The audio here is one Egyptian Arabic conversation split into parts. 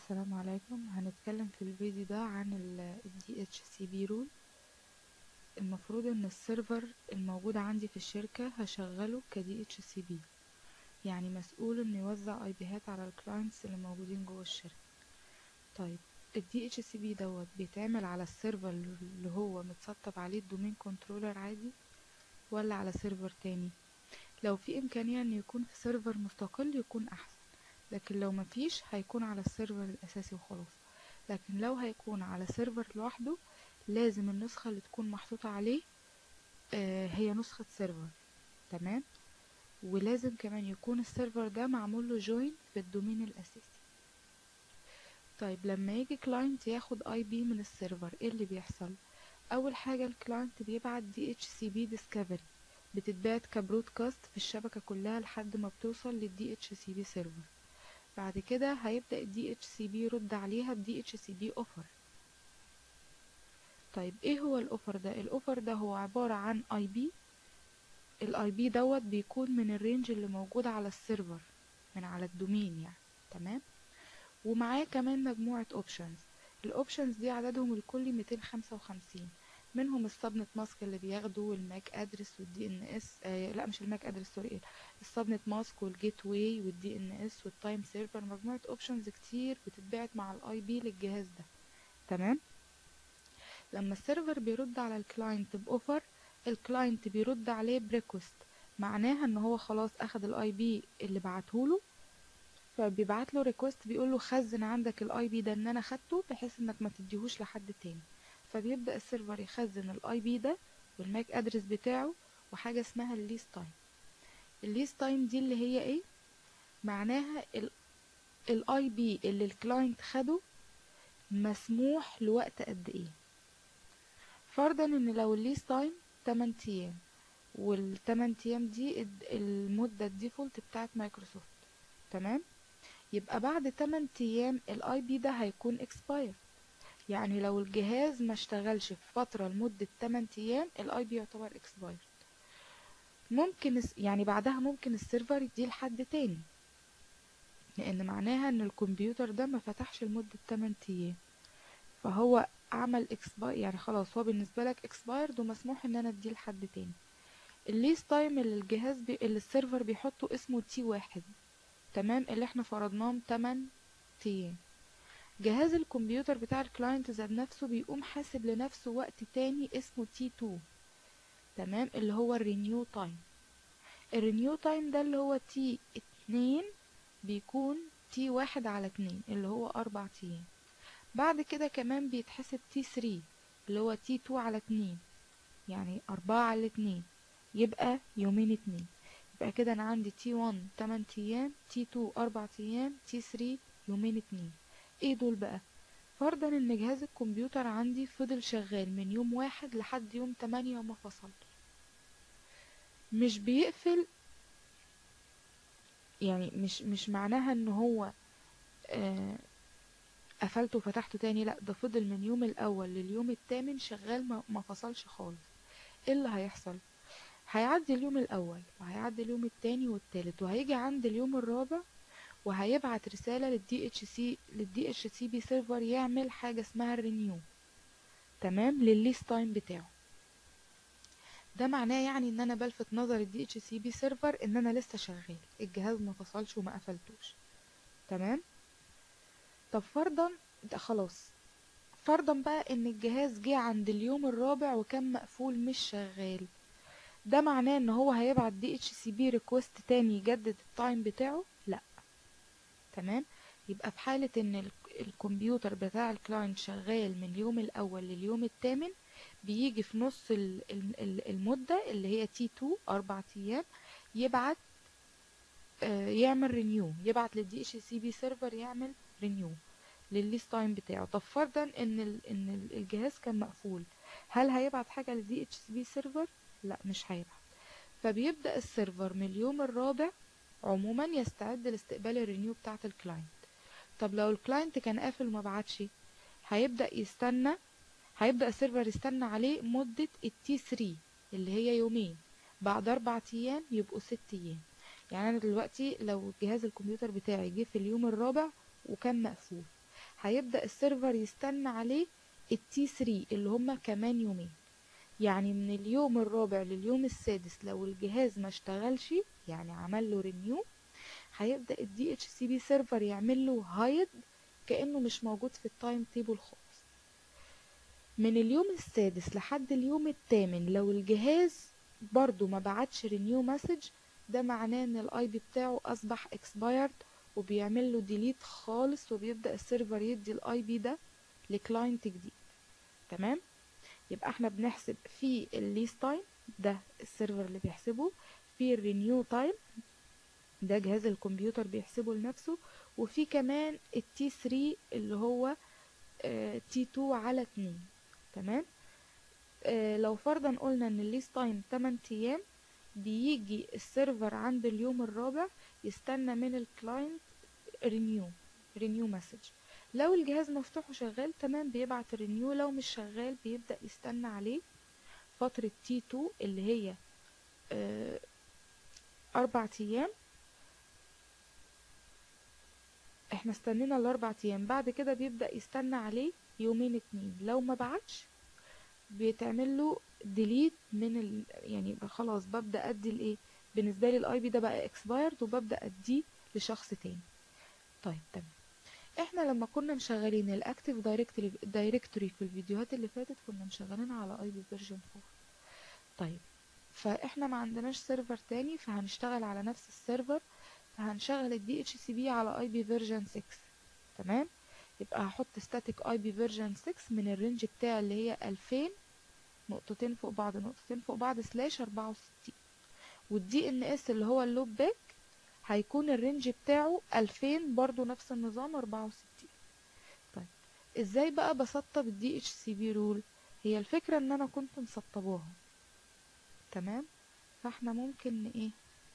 السلام عليكم هنتكلم في الفيديو ده عن ال DHCP rule المفروض ان السيرفر الموجود عندي في الشركة هشغله ك DHCP يعني مسؤول انه يوزع اي بيهات على الكلاينتس اللي موجودين جوه الشركة طيب ال DHCP دوت بيتعمل على السيرفر اللي هو متسطب عليه الدومين كنترولر عادي ولا على سيرفر تاني لو في امكانية ان يكون في سيرفر مستقل يكون احسن لكن لو مفيش هيكون على السيرفر الاساسي وخلاص لكن لو هيكون على سيرفر لوحده لازم النسخة اللي تكون محطوطة عليه آه هي نسخة سيرفر تمام ولازم كمان يكون السيرفر ده معمول له جوين في الدومين الاساسي طيب لما يجي كلاينت ياخد اي بي من السيرفر ايه اللي بيحصل اول حاجة الكلاينت بيبعت دي اتش سي بي ديسكفري بتتبعت كبرودكاست في الشبكة كلها لحد ما بتوصل للدي اتش سي بي سيرفر بعد كده هيبدأ الدي اتش سي بي يرد عليها بدي اتش سي بي اوفر طيب ايه هو الاوفر ده الاوفر ده هو عبارة عن اي بي الاي بي دوت بيكون من الرينج اللي موجود على السيرفر من على الدومين يعني تمام ومعاه كمان مجموعة اوبشنز الاوبشنز دي عددهم الكلي 255 منهم السبنت ماسك اللي بياخده والماك ادرس والدي ان اس آه لا مش الماك ادرس سوري السبنت ماسك والجيت واي والدي ان اس والتايم سيرفر مجموعه اوبشنز كتير بتتبعت مع الاي بي للجهاز ده تمام لما السيرفر بيرد على الكلاينت باوفر الكلاينت بيرد عليه بريكوست معناها ان هو خلاص اخد الاي بي اللي بعتهوله فبيبعت له ريكوست بيقول له خزن عندك الاي بي ده ان انا خدته بحيث انك ما تديهوش لحد تاني فبيبدأ السيرفر يخزن الاي بي ده والماك ادرس بتاعه وحاجة اسمها الليست تايم الليست تايم دي اللي هي ايه معناها الاي بي اللي الكلاينت خده مسموح لوقت قد ايه فرضا ان لو الليست تايم 8 ايام وال8 ايام دي المدة الديفولت بتاعت مايكروسوفت تمام يبقى بعد 8 ايام الاي بي ده هيكون اكسباير يعني لو الجهاز ما اشتغلش في فترة لمدة 8 ايام الاي بي يعتبر اكسبايرد ممكن يعني بعدها ممكن السيرفر يديه لحد تاني لان معناها ان الكمبيوتر ده ما فتحش لمدة 8 ايام فهو عمل اكسباير يعني خلاص هو بالنسبة لك اكسبايرد ومسموح ان انا اديه لحد تاني الليست تايم اللي الجهاز بي... اللي السيرفر بيحطه اسمه تي واحد تمام اللي احنا فرضناه 8 ايام جهاز الكمبيوتر بتاع الكلاينت ذات نفسه بيقوم حاسب لنفسه وقت تاني اسمه تي 2 تمام اللي هو الرينيو تايم الرينيو تايم ده اللي هو تي اتنين بيكون تي واحد على اتنين اللي هو اربع ايام بعد كده كمان بيتحسب تي 3 اللي هو تي 2 على اتنين يعني اربعة على اتنين يبقى يومين اتنين يبقى كده انا عندي تي 1 8 ايام تي 2 4 ايام تي 3 يومين اتنين ايه دول بقى فرضا ان جهاز الكمبيوتر عندي فضل شغال من يوم واحد لحد يوم تمانية وما فصل مش بيقفل يعني مش مش معناها ان هو آه قفلته وفتحته تاني لا ده فضل من يوم الاول لليوم التامن شغال ما, ما فصلش خالص ايه اللي هيحصل هيعدي اليوم الاول وهيعدي اليوم التاني والتالت وهيجي عند اليوم الرابع وهيبعت رسالة للدي اتش سي للدي اتش سي بي سيرفر يعمل حاجة اسمها الرينيو تمام للليست تايم بتاعه ده معناه يعني ان انا بلفت نظر الدي اتش سي بي سيرفر ان انا لسه شغال الجهاز ما فصلش وما قفلتوش تمام طب فرضا ده خلاص فرضا بقى ان الجهاز جه عند اليوم الرابع وكان مقفول مش شغال ده معناه ان هو هيبعت دي اتش سي بي ريكوست تاني يجدد التايم بتاعه لا تمام يبقى في حالة ان الكمبيوتر بتاع الكلاينت شغال من اليوم الاول لليوم الثامن بيجي في نص المدة اللي هي تي 2 اربع ايام يبعت آه يعمل رينيو يبعت للدي اتش سي بي سيرفر يعمل رينيو للليست تايم بتاعه طب فرضا ان ان الجهاز كان مقفول هل هيبعت حاجة للدي اتش سي بي سيرفر لا مش هيبعت فبيبدأ السيرفر من اليوم الرابع عموما يستعد لاستقبال الرينيو بتاعة الكلاينت طب لو الكلاينت كان قافل وما بعتش هيبدأ يستنى هيبدأ السيرفر يستنى عليه مدة التي 3 اللي هي يومين بعد أربع أيام يبقوا ست أيام يعني أنا دلوقتي لو جهاز الكمبيوتر بتاعي جه في اليوم الرابع وكان مقفول هيبدأ السيرفر يستنى عليه التي 3 اللي هما كمان يومين يعني من اليوم الرابع لليوم السادس لو الجهاز ما اشتغلش يعني عمل له رينيو هيبدأ الدي اتش سي بي سيرفر يعمل له هايد كأنه مش موجود في التايم تيبل خالص من اليوم السادس لحد اليوم الثامن لو الجهاز برضو ما بعتش رينيو مسج ده معناه ان الاي بي بتاعه اصبح اكسبايرد وبيعمل له ديليت خالص وبيبدأ السيرفر يدي الاي بي ده لكلاينت جديد تمام يبقى احنا بنحسب في الليس تايم ده السيرفر اللي بيحسبه في الرينيو تايم ده جهاز الكمبيوتر بيحسبه لنفسه وفي كمان التي 3 اللي هو تي 2 على 2 تمام آه لو فرضا قلنا ان الليس تايم 8 ايام بيجي السيرفر عند اليوم الرابع يستنى من الكلاينت رينيو رينيو مسج لو الجهاز مفتوح وشغال تمام بيبعت الرينيو لو مش شغال بيبدأ يستنى عليه فترة تي 2 اللي هي آه أربع أيام احنا استنينا الأربع أيام بعد كده بيبدأ يستنى عليه يومين اتنين لو ما بعتش بيتعمل له ديليت من ال... يعني خلاص ببدأ أدي الإيه بالنسبة لي الأي بي ده بقى اكسبايرد وببدأ أديه لشخص تاني طيب تمام احنا لما كنا مشغلين الاكتيف دايركتوري دايركتوري في الفيديوهات اللي فاتت كنا مشغلينها على اي بي فيرجن 4 طيب فاحنا ما عندناش سيرفر تاني فهنشتغل على نفس السيرفر فهنشغل الدي اتش سي بي على اي بي فيرجن 6 تمام يبقى هحط ستاتيك اي بي فيرجن 6 من الرينج بتاعي اللي هي 2000 نقطتين فوق بعض نقطتين فوق بعض سلاش 64 والدي ان اس اللي هو اللوب باك هيكون الرينج بتاعه 2000 برضو نفس النظام 64 طيب ازاي بقى بسطب الدي اتش سي بي رول هي الفكرة ان انا كنت مسطباها تمام فاحنا ممكن ايه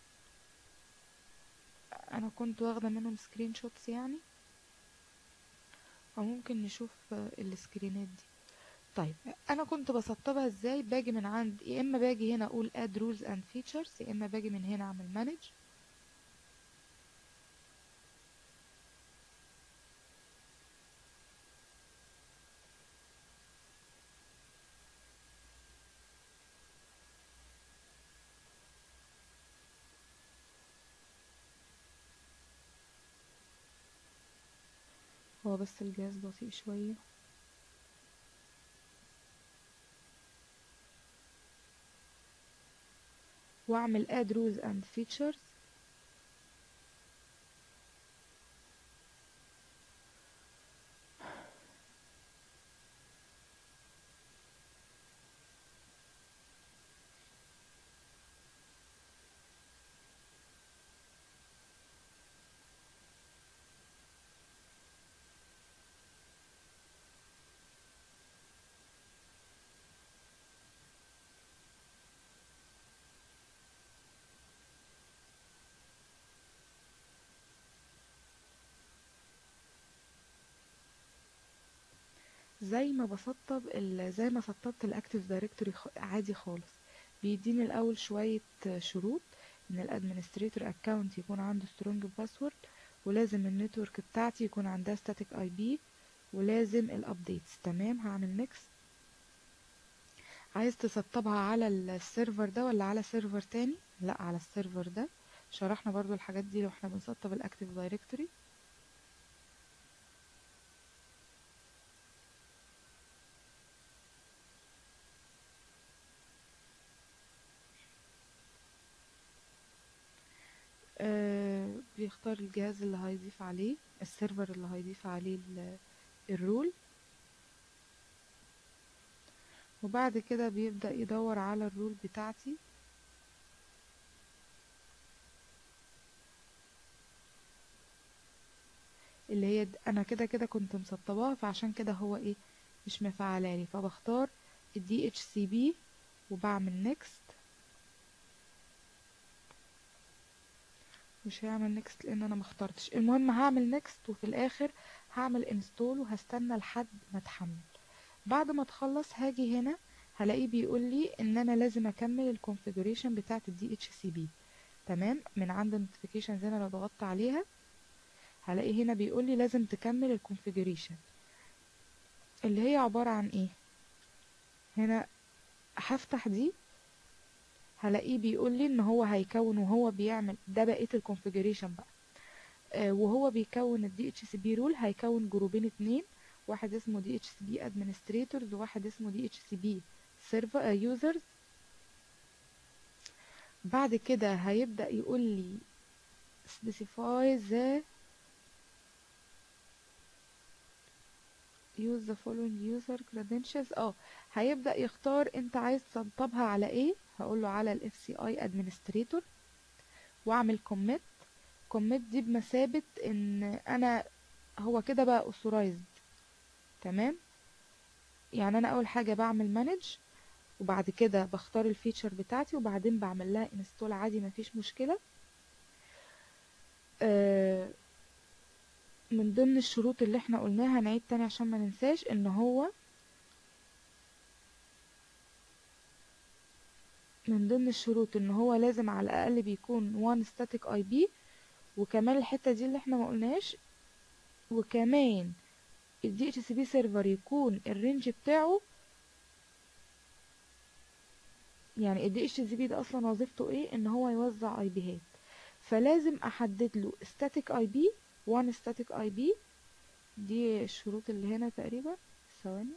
انا كنت واخدة منهم سكرين شوتس يعني او ممكن نشوف السكرينات دي طيب انا كنت بسطبها ازاي باجي من عند يا اما باجي هنا اقول add rules and features يا اما باجي من هنا اعمل manage هو بس الجهاز بطيء شوية واعمل add rules and features زي ما بسطب ال- زي ما سطبت الاكتيف دايركتوري عادي خالص بيديني الاول شوية شروط ان الادمنستريتور اكونت يكون عنده سترونج باسورد ولازم النتورك بتاعتي يكون عندها ستاتيك اي بي ولازم الابديتس تمام هعمل نيكست عايز تسطبها على السيرفر ده ولا على سيرفر تاني لا على السيرفر ده شرحنا برضو الحاجات دي لو احنا بنسطب الاكتيف دايركتوري آه بيختار الجهاز اللي هيضيف عليه السيرفر اللي هيضيف عليه ال- الرول وبعد كده بيبدأ يدور على الرول بتاعتي اللي هي د- انا كده كده كنت مسطباها فعشان كده هو ايه مش مفعلالي فبختار الدي اتش سي بي وبعمل نيكست مش هعمل نيكست لان انا مختارتش المهم هعمل نيكست وفي الاخر هعمل انستول وهستنى لحد ما تحمل بعد ما تخلص هاجي هنا هلاقيه بيقول لي ان انا لازم اكمل الكونفيجريشن بتاعه الدي اتش سي بي تمام من عند النوتيفيكيشنز هنا لو ضغطت عليها هلاقي هنا بيقول لي لازم تكمل الكونفيجريشن اللي هي عبارة عن ايه هنا هفتح دي هلاقيه بيقول لي ان هو هيكون وهو بيعمل ده بقيه الكونفيجريشن بقى آه وهو بيكون الدي اتش سي بي رول هيكون جروبين اتنين واحد اسمه دي اتش سي بي ادمنستريتورز وواحد اسمه دي اتش سي بي سيرفر يوزرز بعد كده هيبدأ يقول لي specify the use the following user credentials اه هيبدأ يختار انت عايز تسطبها على ايه هقول له على ال FCI administrator واعمل commit commit دي بمثابة ان انا هو كده بقى authorized تمام يعني انا اول حاجة بعمل manage وبعد كده بختار الفيتشر بتاعتي وبعدين بعمل لها انستول عادي مفيش مشكلة آه من ضمن الشروط اللي احنا قلناها هنعيد تاني عشان ما ننساش ان هو من ضمن الشروط ان هو لازم على الاقل بيكون one static IP وكمان الحتة دي اللي احنا ما قلناش وكمان ال DHCP سيرفر يكون الرينج بتاعه يعني ال DHCP ده اصلا وظيفته ايه ان هو يوزع اي بيهات فلازم احدد له static IP one static IP دي الشروط اللي هنا تقريبا ثواني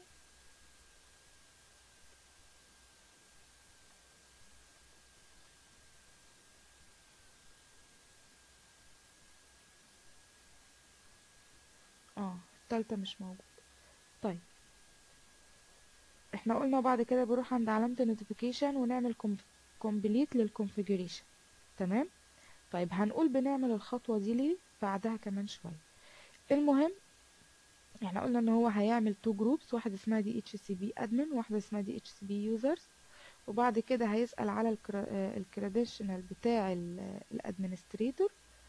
اه التالتة مش موجودة طيب احنا قلنا بعد كده بروح عند علامة النوتيفيكيشن ونعمل كومبليت للكونفيجريشن تمام طيب هنقول بنعمل الخطوة دي ليه بعدها كمان شوية المهم احنا قلنا ان هو هيعمل تو جروبس واحد اسمها دي اتش سي بي ادمن واحدة اسمها دي اتش سي بي يوزرز وبعد كده هيسأل على الكريديشنال بتاع الادمنستريتور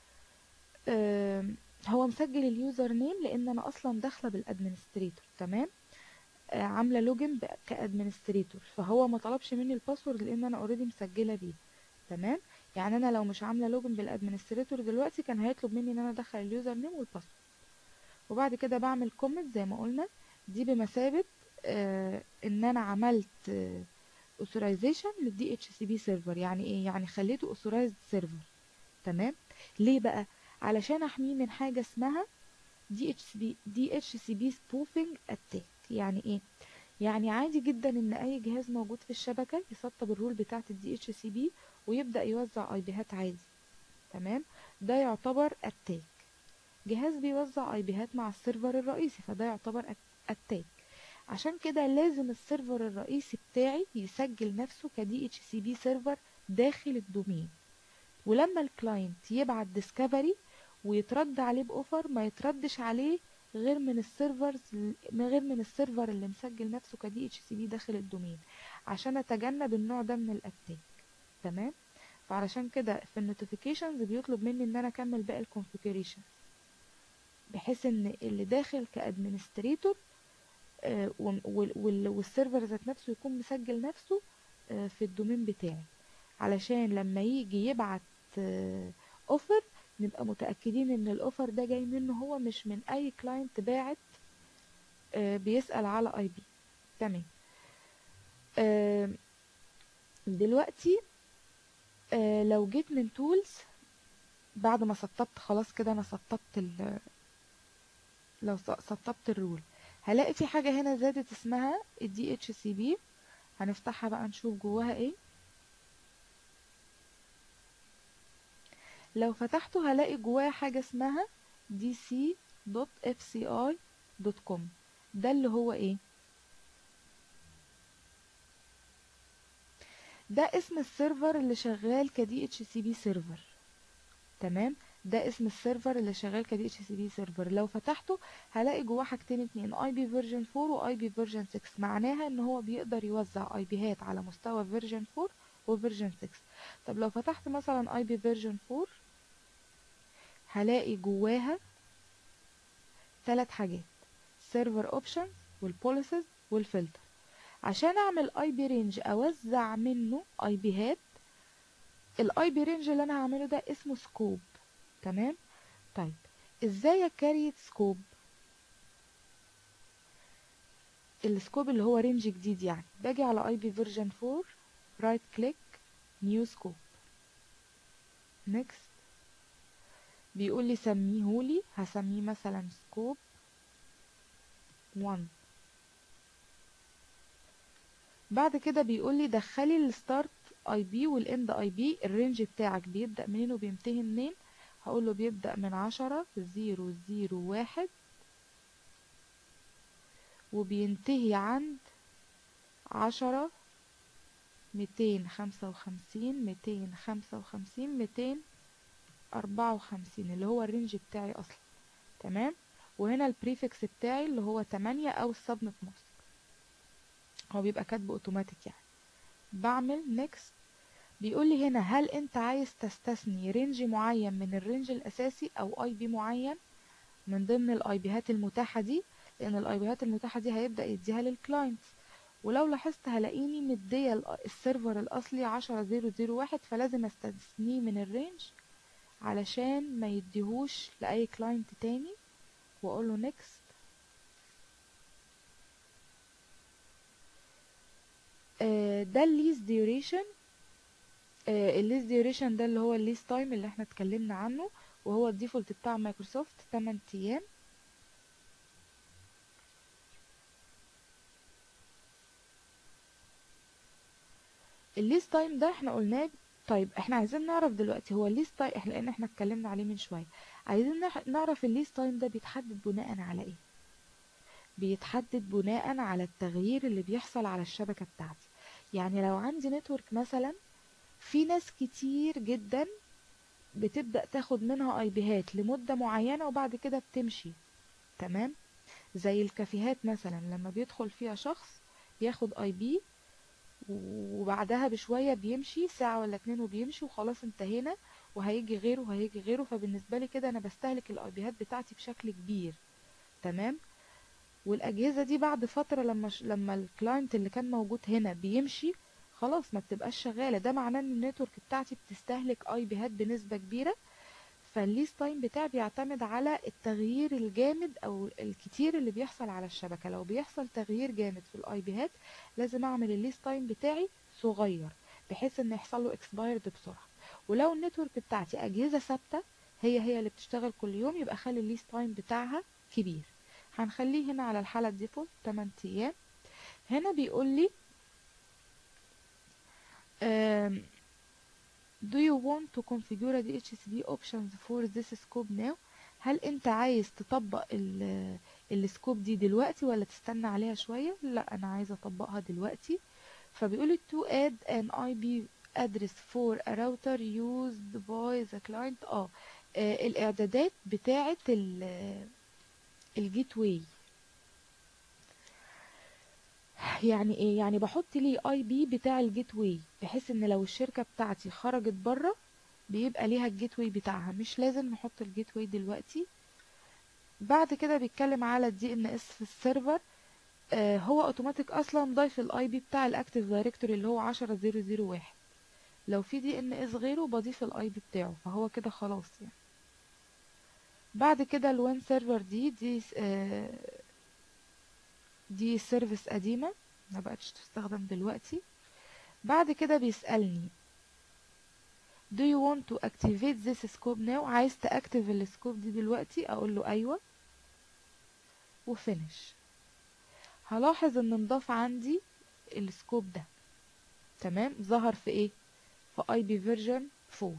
هو مسجل اليوزر نيم لان انا اصلا داخله بالادمنستريتور تمام آه عامله لوجن كادمنستريتور فهو ما طلبش مني الباسورد لان انا اوريدي مسجله بيه تمام يعني انا لو مش عامله لوجن بالادمنستريتور دلوقتي كان هيطلب مني ان انا ادخل اليوزر نيم والباسورد وبعد كده بعمل كومنت زي ما قلنا دي بمثابه آه ان انا عملت آه authorization للدي اتش سي بي سيرفر يعني ايه يعني خليته authorized سيرفر تمام ليه بقى علشان احميه من حاجه اسمها دي اتش سي بي دي اتش سي بي سبوفنج اتاك يعني ايه يعني عادي جدا ان اي جهاز موجود في الشبكه يسطب الرول بتاعه الدي اتش سي بي ويبدا يوزع اي بيهات عادي تمام ده يعتبر اتاك جهاز بيوزع اي بيهات مع السيرفر الرئيسي فده يعتبر اتاك عشان كده لازم السيرفر الرئيسي بتاعي يسجل نفسه كدي اتش سي بي سيرفر داخل الدومين ولما الكلاينت يبعت ديسكفري ويترد عليه باوفر ما يتردش عليه غير من السيرفرز غير من السيرفر اللي مسجل نفسه كدي اتش سي بي داخل الدومين عشان اتجنب النوع ده من الاتاك تمام فعلشان كده في النوتيفيكيشنز بيطلب مني ان انا اكمل باقي الكونفيجريشن بحيث ان اللي داخل كادمنستريتور آه والسيرفر ذات نفسه يكون مسجل نفسه آه في الدومين بتاعي علشان لما يجي يبعت اوفر نبقى متأكدين ان الاوفر ده جاي منه هو مش من اي كلاينت باعت آه بيسأل على اي بي تمام آه دلوقتي آه لو جيت من تولز بعد ما سطبت خلاص كده انا سطبت ال لو سطبت الرول هلاقي في حاجة هنا زادت اسمها الدي اتش سي بي هنفتحها بقى نشوف جواها ايه لو فتحته هلاقي جواه حاجة اسمها dc.fci.com ده اللي هو ايه ده اسم السيرفر اللي شغال كدي اتش سي بي سيرفر تمام ده اسم السيرفر اللي شغال كدي اتش سي بي سيرفر لو فتحته هلاقي جواه حاجتين اتنين اي بي فيرجن 4 واي بي فيرجن 6 معناها ان هو بيقدر يوزع اي بيهات على مستوى فيرجن 4 وفيرجن 6 طب لو فتحت مثلا اي بي فيرجن 4 هلاقي جواها ثلاث حاجات سيرفر اوبشنز والبوليسز والفلتر عشان اعمل اي بي رينج اوزع منه اي بيهات الاي بي رينج اللي انا هعمله ده اسمه سكوب تمام طيب ازاي اكريت سكوب السكوب اللي هو رينج جديد يعني باجي على اي بي فيرجن 4 رايت كليك نيو سكوب نيكست بيقول لي سميهولي هسميه مثلا سكوب 1 بعد كده بيقول لي دخلي الستارت اي بي والاند اي بي الرينج بتاعك بيبدأ منين وبينتهي منين هقول له بيبدأ من عشرة زيرو زيرو واحد وبينتهي عند عشرة ميتين خمسة وخمسين ميتين خمسة وخمسين ميتين أربعة وخمسين اللي هو الرينج بتاعي أصلا تمام وهنا البريفكس بتاعي اللي هو تمانية أو السبنت ماسك هو بيبقى كاتبه اوتوماتيك يعني بعمل نيكست بيقول لي هنا هل انت عايز تستثني رينج معين من الرينج الاساسي او اي بي معين من ضمن الاي بيهات المتاحه دي لان الاي بيهات المتاحه دي هيبدا يديها للكلاينتس ولو لاحظت هلاقيني مديه السيرفر الاصلي عشرة زيرو زيرو واحد فلازم استثنيه من الرينج علشان ما يديهوش لاي كلاينت تاني واقول له نيكست ده الليز ديوريشن الليز ديوريشن ده اللي هو الليز تايم اللي احنا اتكلمنا عنه وهو الديفولت بتاع مايكروسوفت 8 ايام الليز تايم ده احنا قلناه طيب احنا عايزين نعرف دلوقتي هو الليز تايم احنا لان احنا اتكلمنا عليه من شويه عايزين نعرف الليز تايم ده بيتحدد بناء على ايه بيتحدد بناء على التغيير اللي بيحصل على الشبكه بتاعتي يعني لو عندي نتورك مثلا في ناس كتير جدا بتبدأ تاخد منها اي بيهات لمدة معينة وبعد كده بتمشي تمام زي الكافيهات مثلا لما بيدخل فيها شخص ياخد اي بي وبعدها بشوية بيمشي ساعة ولا اتنين وبيمشي وخلاص انتهينا وهيجي غيره وهيجي غيره فبالنسبة لي كده انا بستهلك الاي بيهات بتاعتي بشكل كبير تمام والاجهزه دي بعد فتره لما ش... لما الكلاينت اللي كان موجود هنا بيمشي خلاص ما بتبقاش شغاله ده معناه ان النتورك بتاعتي بتستهلك اي بيهات بنسبه كبيره فالليس تايم بتاعي بيعتمد على التغيير الجامد او الكتير اللي بيحصل على الشبكه لو بيحصل تغيير جامد في الاي بيهات لازم اعمل الليس تايم بتاعي صغير بحيث ان يحصل له اكسبايرد بسرعه ولو النتورك بتاعتي اجهزه ثابته هي هي اللي بتشتغل كل يوم يبقى خلي الليس تايم بتاعها كبير هنخليه هنا على الحالة الديفولت 8 ايام هنا بيقول لي um, do you want to configure the DHCP options for this scope now هل انت عايز تطبق السكوب دي دلوقتي ولا تستنى عليها شوية لا انا عايزة اطبقها دلوقتي فبيقول to add an IP address for a router used by the client اه الاعدادات بتاعة الجيت واي يعني ايه يعني بحط لي اي بي بتاع الجيت واي بحيث ان لو الشركه بتاعتي خرجت بره بيبقى ليها الجيت واي بتاعها مش لازم نحط الجيت واي دلوقتي بعد كده بيتكلم على الدي ان اس في السيرفر آه هو اوتوماتيك اصلا ضايف الاي بي بتاع الاكتيف دايركتوري اللي هو عشرة زيرو زيرو واحد لو في دي ان اس غيره بضيف الاي بي بتاعه فهو كده خلاص يعني بعد كده الوان سيرفر دي دي آه دي سيرفيس قديمة ما بقتش تستخدم دلوقتي بعد كده بيسألني do you want to activate this scope now عايز تأكتف السكوب دي دلوقتي اقول له ايوه وفينش هلاحظ ان انضاف عندي السكوب ده تمام ظهر في ايه في اي بي فيرجن 4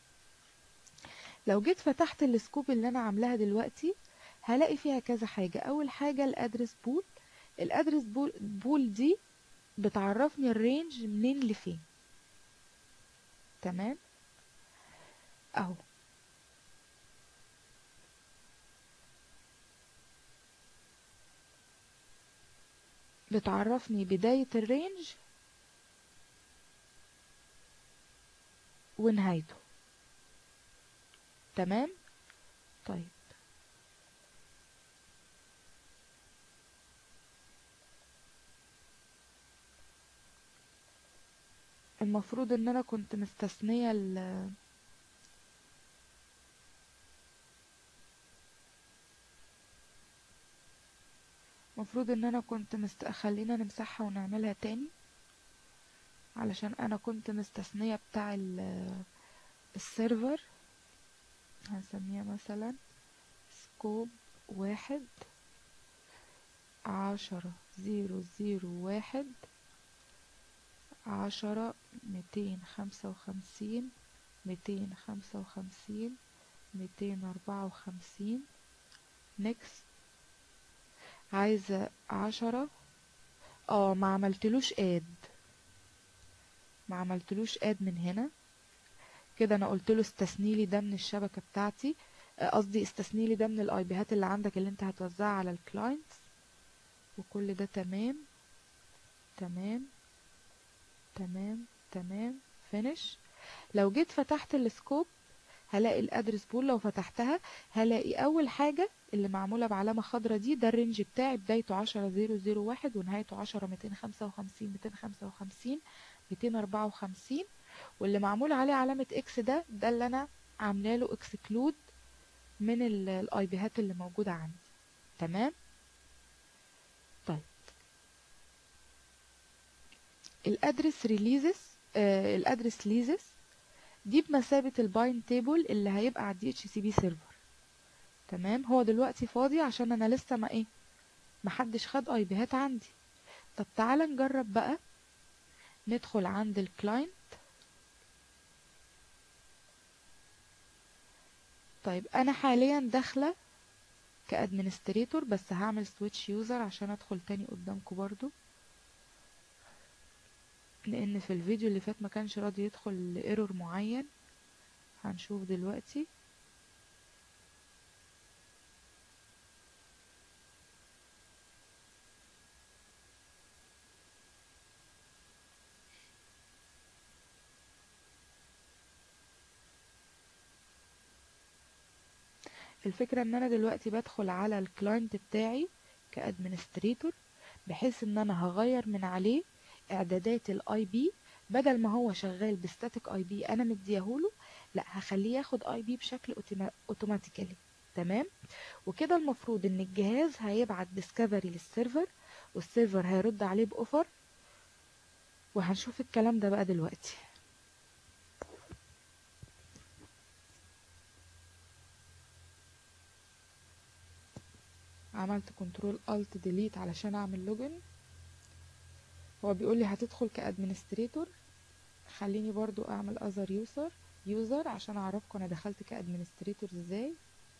لو جيت فتحت السكوب اللي انا عاملاها دلوقتي هلاقي فيها كذا حاجة اول حاجة الادرس بول الادرس بول, بول دي بتعرفني الرينج منين لفين تمام اهو بتعرفني بداية الرينج ونهايته تمام طيب المفروض ان انا كنت مستثنية ال مفروض ان انا كنت مست... خلينا نمسحها ونعملها تاني علشان انا كنت مستثنية بتاع ال... السيرفر هنسميها مثلا سكوب واحد عشرة زيرو زيرو واحد عشرة ميتين خمسة وخمسين ميتين خمسة وخمسين ميتين أربعة وخمسين نكست عايزة عشرة اه ما عملتلوش اد ما عملتلوش اد من هنا كده انا قلت له استثني لي ده من الشبكة بتاعتي قصدي استثني لي ده من الاي بيهات اللي عندك اللي انت هتوزعها على الكلاينتس وكل ده تمام تمام تمام تمام فينش لو جيت فتحت السكوب هلاقي الادرس بول لو فتحتها هلاقي اول حاجة اللي معمولة بعلامة خضرة دي ده الرينج بتاعي بدايته عشرة زيرو زيرو واحد ونهايته عشرة ميتين خمسة وخمسين ميتين خمسة وخمسين ميتين أربعة وخمسين واللي معمول عليه علامة اكس ده ده اللي انا عامله له اكسكلود من الاي بيهات اللي موجودة عندي تمام طيب الادرس ريليزز آه الادرس ليزز دي بمثابة الباين تيبل اللي هيبقى على الدي اتش سي بي سيرفر تمام هو دلوقتي فاضي عشان انا لسه ما ايه محدش خد اي بيهات عندي طب تعالى نجرب بقى ندخل عند الكلاينت طيب انا حاليا داخله كادمنستريتور بس هعمل سويتش يوزر عشان ادخل تاني قدامكم برضو لان في الفيديو اللي فات ما كانش راضي يدخل لايرور معين هنشوف دلوقتي الفكرة ان انا دلوقتي بدخل على الكلاينت بتاعي كادمنستريتور بحيث ان انا هغير من عليه اعدادات الاي بي بدل ما هو شغال بستاتيك اي بي انا مديهوله لا هخليه ياخد اي بي بشكل اوتوماتيكالي تمام وكده المفروض ان الجهاز هيبعت ديسكفري للسيرفر والسيرفر هيرد عليه باوفر وهنشوف الكلام ده بقى دلوقتي عملت كنترول الت ديليت علشان اعمل لوجن هو بيقول لي هتدخل كادمنستريتور خليني برضو اعمل اذر يوزر يوزر عشان اعرفكم انا دخلت كادمنستريتور ازاي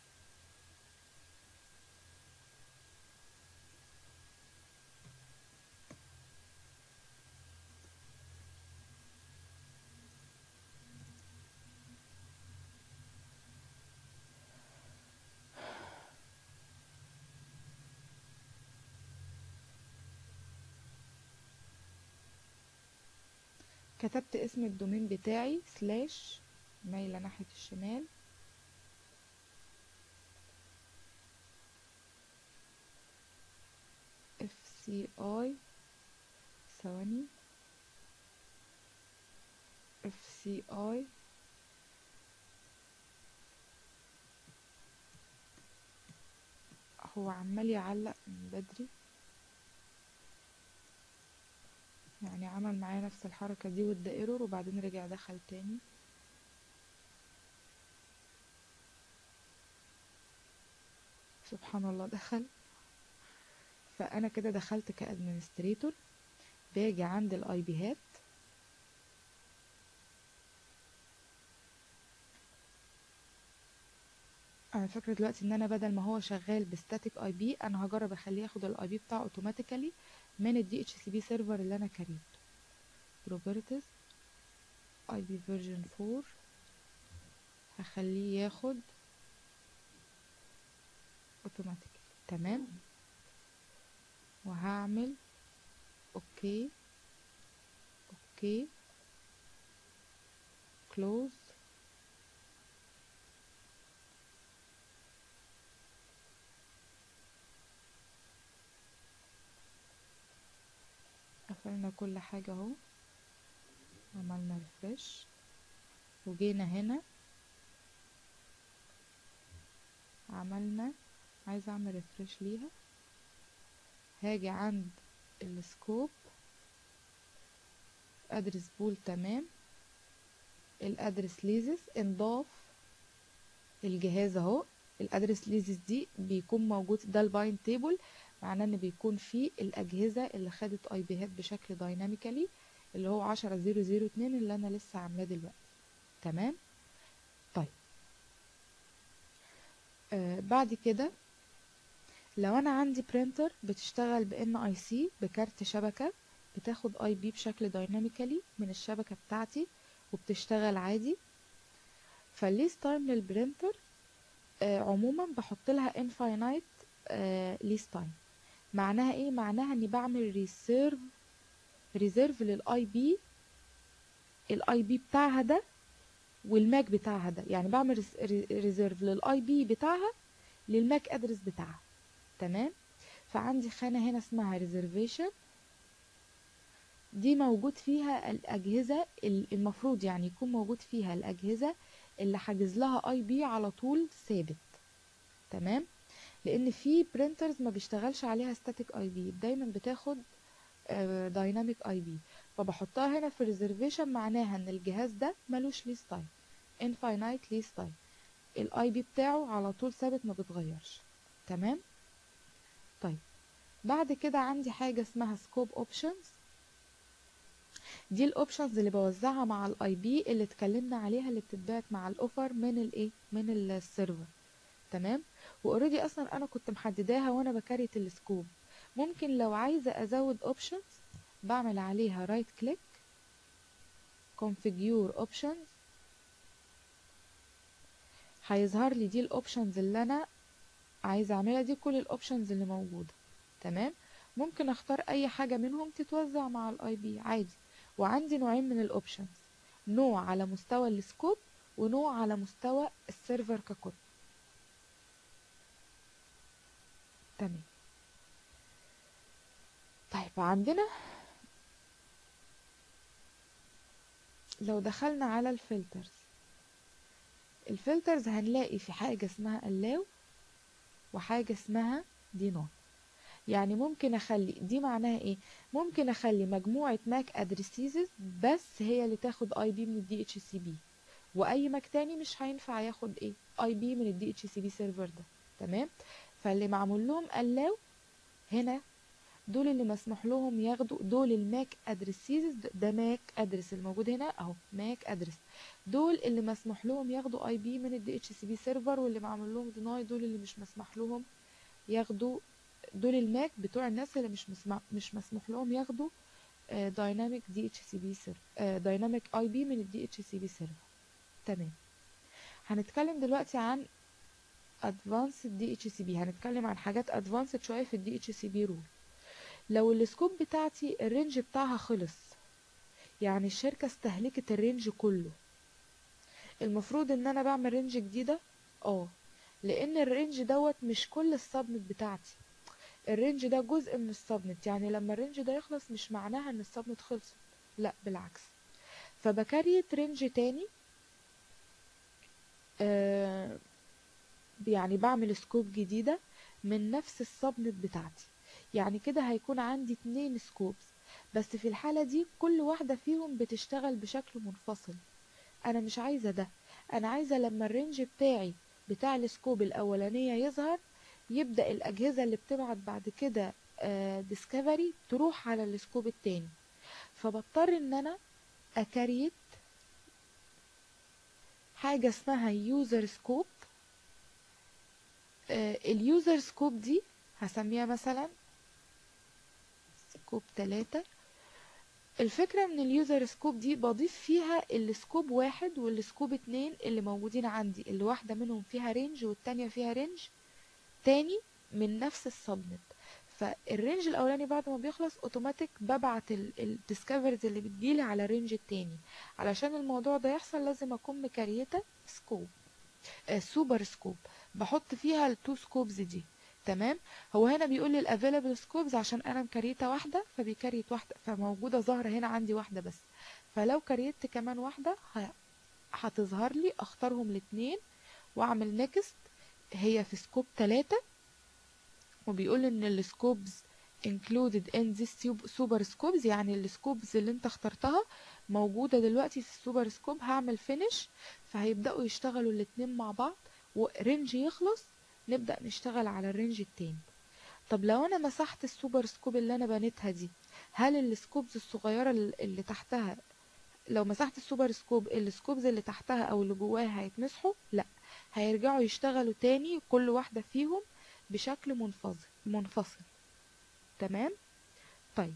كتبت اسم الدومين بتاعي سلاش مايلة ناحية الشمال اف سي اي ثواني اف سي اي هو عمال يعلق من بدري يعني عمل معايا نفس الحركة دي وادى ايرور وبعدين رجع دخل تاني سبحان الله دخل فانا كده دخلت كادمنستريتور باجي عند الاي بيهات انا فاكره دلوقتي ان انا بدل ما هو شغال بستاتيك اي بي انا هجرب اخليه ياخد الاي بي بتاعه اوتوماتيكالي من الدي اتش سي بي سيرفر اللي انا كريته بروبرتيز اي بي فيرجن 4 هخليه ياخد اوتوماتيكالي تمام وهعمل اوكي اوكي كلوز قفلنا كل حاجة اهو عملنا ريفرش وجينا هنا عملنا عايزة اعمل ريفرش ليها هاجي عند السكوب ادرس بول تمام الادرس ليزس انضاف الجهاز اهو الادرس ليزس دي بيكون موجود ده الباين تيبل معناه ان بيكون فيه الاجهزه اللي خدت اي بيهات بشكل دايناميكالي اللي هو عشرة زيرو زيرو اتنين اللي انا لسه عاملاه دلوقتي تمام طيب آه بعد كده لو انا عندي برينتر بتشتغل بان اي سي بكارت شبكه بتاخد اي بي بشكل دايناميكالي من الشبكه بتاعتي وبتشتغل عادي فالليس تايم للبرينتر آه عموما بحط لها انفاينايت ليس تايم معناها ايه معناها اني بعمل ريسيرف ريزيرف للاي بي الاي بي بتاعها ده والماك بتاعها ده يعني بعمل ريزيرف للاي بي بتاعها للماك ادرس بتاعها تمام فعندي خانة هنا اسمها ريزرفيشن دي موجود فيها الأجهزة المفروض يعني يكون موجود فيها الأجهزة اللي حاجز لها اي بي على طول ثابت تمام لان في برينترز ما بيشتغلش عليها ستاتيك اي بي دايما بتاخد دايناميك اي بي فبحطها هنا في ريزرفيشن معناها ان الجهاز ده ملوش ليس تايم انفاينايت ليس تايم الاي بي بتاعه على طول ثابت ما بيتغيرش تمام طيب بعد كده عندي حاجه اسمها سكوب اوبشنز دي الاوبشنز اللي بوزعها مع الاي بي اللي اتكلمنا عليها اللي بتتبعت مع الاوفر من الايه من السيرفر تمام واوريدي اصلا انا كنت محدداها وانا بكريت السكوب ممكن لو عايزه ازود اوبشنز بعمل عليها رايت كليك configure options هيظهر لي دي الاوبشنز اللي انا عايزه اعملها دي كل الاوبشنز اللي موجوده تمام ممكن اختار اي حاجه منهم تتوزع مع الاي بي عادي وعندي نوعين من الاوبشنز نوع على مستوى السكوب ونوع على مستوى السيرفر ككل تمام طيب عندنا لو دخلنا على الفلترز الفلترز هنلاقي في حاجة اسمها allow وحاجة اسمها deny يعني ممكن اخلي دي معناها ايه ممكن اخلي مجموعة ماك ادريسيز بس هي اللي تاخد اي بي من الدي اتش سي بي واي ماك تاني مش هينفع ياخد ايه اي بي من الدي اتش سي بي سيرفر ده تمام فاللي معمول لهم allow هنا دول اللي مسموح لهم ياخدوا دول الماك ادريسيز ده ماك ادرس الموجود هنا اهو ماك ادرس دول اللي مسموح لهم ياخدوا اي بي من الدي اتش سي بي سيرفر واللي معمول لهم ديناي دول اللي مش مسمح لهم ياخدوا دول الماك بتوع الناس اللي مش مسمح مش مسموح لهم ياخدوا دايناميك دي اتش سي بي سيرفر دايناميك اي بي من الدي اتش سي بي سيرفر تمام هنتكلم دلوقتي عن ادفانسد دي اتش سي بي هنتكلم عن حاجات ادفانسد شويه في الدي اتش سي بي رول لو السكوب بتاعتي الرينج بتاعها خلص يعني الشركة استهلكت الرينج كله المفروض ان انا بعمل رينج جديدة اه لان الرينج دوت مش كل السبنت بتاعتي الرينج ده جزء من السبنت يعني لما الرينج ده يخلص مش معناها ان السبنت خلصت لا بالعكس فبكريت رينج تاني آه يعني بعمل سكوب جديدة من نفس السبنت بتاعتي يعني كده هيكون عندي اتنين سكوبس بس في الحالة دي كل واحدة فيهم بتشتغل بشكل منفصل انا مش عايزة ده انا عايزة لما الرينج بتاعي بتاع السكوب الاولانية يظهر يبدأ الاجهزة اللي بتبعت بعد كده ديسكفري تروح على السكوب التاني فبضطر ان انا اكريت حاجة اسمها يوزر سكوب اليوزر سكوب دي هسميها مثلا سكوب تلاتة الفكرة من اليوزر سكوب دي بضيف فيها السكوب واحد والسكوب اتنين اللي موجودين عندي اللي واحدة منهم فيها رينج والتانية فيها رينج تاني من نفس السبنت فالرينج الاولاني بعد ما بيخلص اوتوماتيك ببعت الديسكفرز اللي بتجيلي على الرينج التاني علشان الموضوع ده يحصل لازم اكون مكريته سكوب آه سوبر سكوب بحط فيها التو سكوبز دي تمام هو هنا بيقول لي الافيلابل سكوبز عشان انا مكريته واحده فبيكريت واحده فموجوده ظاهره هنا عندي واحده بس فلو كريت كمان واحده هتظهر لي اختارهم الاثنين واعمل نيكست هي في سكوب تلاتة وبيقول ان السكوبز included in this super scopes يعني السكوبز اللي انت اخترتها موجودة دلوقتي في السوبر سكوب هعمل فينش فهيبدأوا يشتغلوا الاتنين مع بعض ورينج يخلص نبدأ نشتغل على الرينج التاني طب لو انا مسحت السوبر سكوب اللي انا بنيتها دي هل السكوبز الصغيرة اللي تحتها لو مسحت السوبر سكوب السكوبز اللي تحتها او اللي جواها هيتمسحوا لا هيرجعوا يشتغلوا تاني كل واحدة فيهم بشكل منفصل منفصل تمام طيب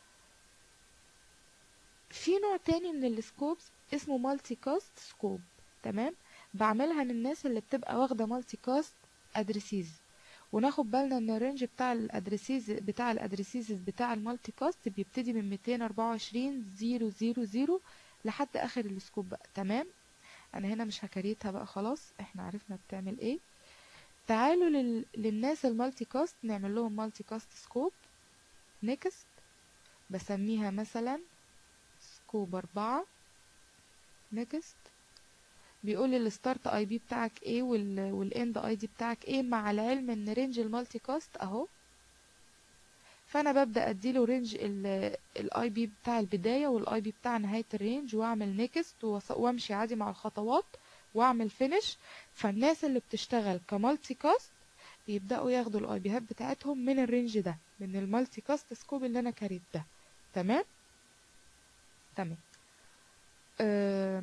في نوع تاني من السكوبز اسمه مالتي كاست سكوب تمام بعملها للناس اللي بتبقى واخده مالتي كاست ادريسيز وناخد بالنا ان الرينج بتاع الادريسيز بتاع الادريسيز بتاع المالتي كاست بيبتدي من 224 000 لحد اخر السكوب بقى تمام انا هنا مش هكريتها بقى خلاص احنا عرفنا بتعمل ايه تعالوا لل... للناس المالتي كاست نعمل لهم مالتي كاست سكوب نيكست بسميها مثلا سكوب أربعة نيكست بيقول لي الستارت اي بي بتاعك ايه وال والاند اي دي بتاعك ايه مع العلم ان رينج المالتي كاست اهو فانا ببدا اديله رينج الاي بي بتاع البدايه والاي بي بتاع نهايه الرينج واعمل نيكست وامشي عادي مع الخطوات واعمل فينش فالناس اللي بتشتغل كمالتي كاست بيبداوا ياخدوا الاي بيهات بتاعتهم من الرينج ده من المالتي كاست سكوب اللي انا كريت ده تمام تمام أه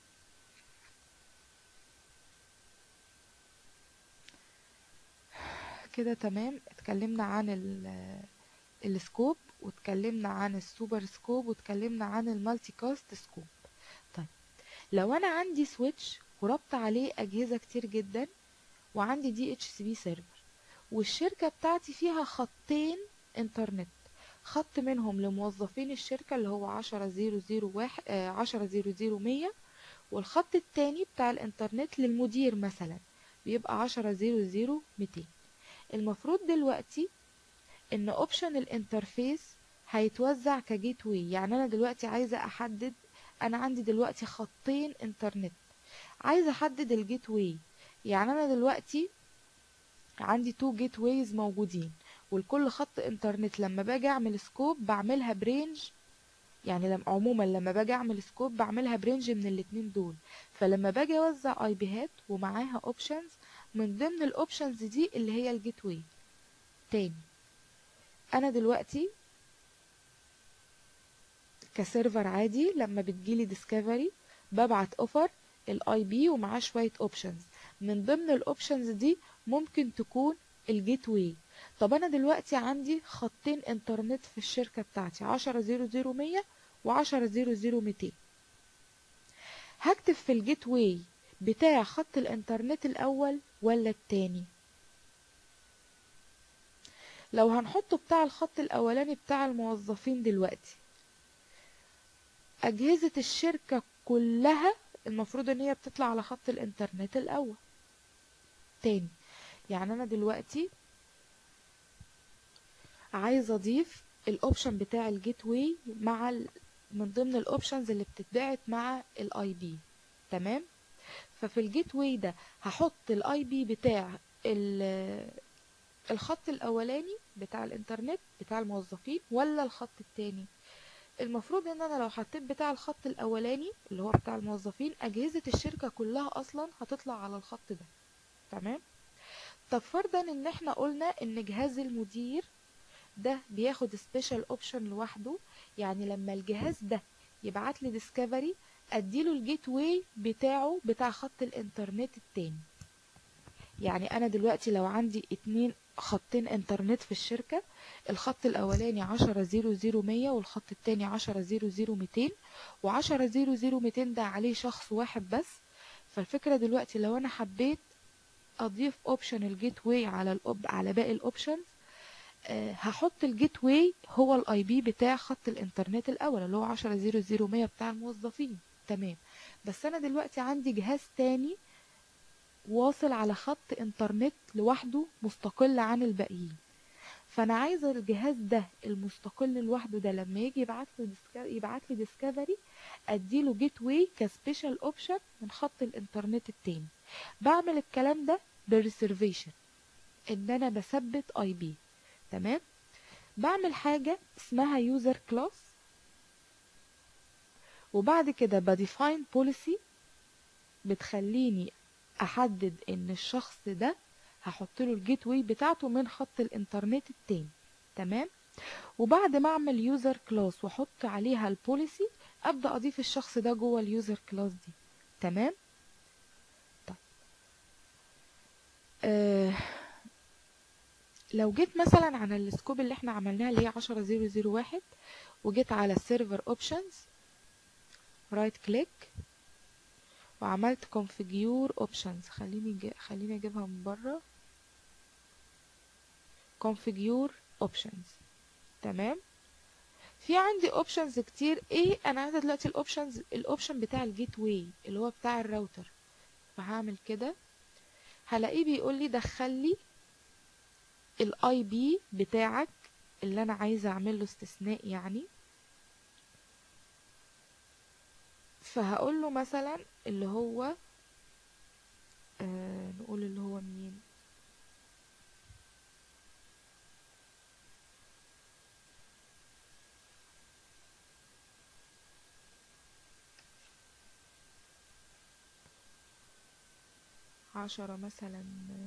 كده تمام اتكلمنا عن السكوب واتكلمنا عن السوبر سكوب واتكلمنا عن المالتي كاست سكوب طيب لو انا عندي سويتش وربط عليه اجهزه كتير جدا وعندي دي اتش سي بي سيرفر والشركه بتاعتي فيها خطين انترنت خط منهم لموظفين الشركه اللي هو عشرة زيرو زيرو واحد عشرة زيرو زيرو مية والخط التاني بتاع الانترنت للمدير مثلا بيبقى عشرة زيرو زيرو ميتين المفروض دلوقتي ان اوبشن الانترفيس هيتوزع كجيت واي يعني انا دلوقتي عايزه احدد انا عندي دلوقتي خطين انترنت عايزه احدد الجيت واي يعني انا دلوقتي عندي تو جيت وايز موجودين ولكل خط انترنت لما باجي اعمل سكوب بعملها برينج يعني لما عموما لما باجي اعمل سكوب بعملها برينج من الاتنين دول فلما باجي اوزع اي بيهات ومعاها اوبشنز من ضمن الاوبشنز دي اللي هي الجيت واي تاني انا دلوقتي كسيرفر عادي لما بتجيلي ديسكفري ببعت اوفر الاي بي ومعاه شويه اوبشنز من ضمن الاوبشنز دي ممكن تكون الجيت واي طب انا دلوقتي عندي خطين انترنت في الشركه بتاعتي عشرة زيرو زيرو مية وعشرة زيرو زيرو ميتين هكتب في الجيت واي بتاع خط الانترنت الاول ولا التاني لو هنحطه بتاع الخط الاولاني بتاع الموظفين دلوقتي اجهزة الشركة كلها المفروض ان هي بتطلع على خط الانترنت الاول تاني يعني انا دلوقتي عايزه اضيف الاوبشن بتاع الجيت واي مع ال... من ضمن الاوبشنز اللي بتتبعت مع الاي بي تمام ففي الجيت واي ده هحط الاي بي بتاع الخط الاولاني بتاع الانترنت بتاع الموظفين ولا الخط التاني المفروض ان انا لو حطيت بتاع الخط الاولاني اللي هو بتاع الموظفين اجهزة الشركة كلها اصلا هتطلع على الخط ده تمام طب فرضا ان احنا قلنا ان جهاز المدير ده بياخد سبيشال اوبشن لوحده يعني لما الجهاز ده يبعت لي ديسكفري اديله الجيت واي بتاعه بتاع خط الانترنت التاني يعني انا دلوقتي لو عندي اتنين خطين انترنت في الشركة الخط الاولاني عشرة زيرو زيرو مية والخط التاني عشرة زيرو زيرو ميتين وعشرة زيرو زيرو ميتين ده عليه شخص واحد بس فالفكرة دلوقتي لو انا حبيت اضيف اوبشن الجيت واي على الأوب على باقي الاوبشنز أه هحط الجيت واي هو الاي بي بتاع خط الانترنت الاول اللي هو عشرة زيرو زيرو مية بتاع الموظفين تمام بس انا دلوقتي عندي جهاز تاني واصل على خط انترنت لوحده مستقل عن الباقيين فانا عايزه الجهاز ده المستقل لوحده ده لما يجي يبعت له يبعت لي ديسكفري اديله جيت واي كسبيشال اوبشن من خط الانترنت التاني بعمل الكلام ده بالريسيرفيشن ان انا بثبت اي بي تمام بعمل حاجة اسمها user class وبعد كده بديفاين policy بتخليني احدد ان الشخص ده هحط له الجيت واي بتاعته من خط الانترنت التاني تمام وبعد ما اعمل يوزر كلاس واحط عليها البوليسي ابدا اضيف الشخص ده جوه اليوزر كلاس دي تمام طيب آه لو جيت مثلا على السكوب اللي احنا عملناها اللي هي 10001 وجيت على السيرفر اوبشنز رايت كليك وعملت configure options خليني جي... خليني اجيبها من بره configure options تمام في عندي اوبشنز كتير ايه انا عايزه دلوقتي الاوبشنز الاوبشن بتاع الجيت واي اللي هو بتاع الراوتر فهعمل كده هلاقيه بيقول لي دخل لي الاي بي بتاعك اللي انا عايزه اعمل له استثناء يعني فهقول له مثلا اللي هو آه نقول اللي هو مين عشرة مثلا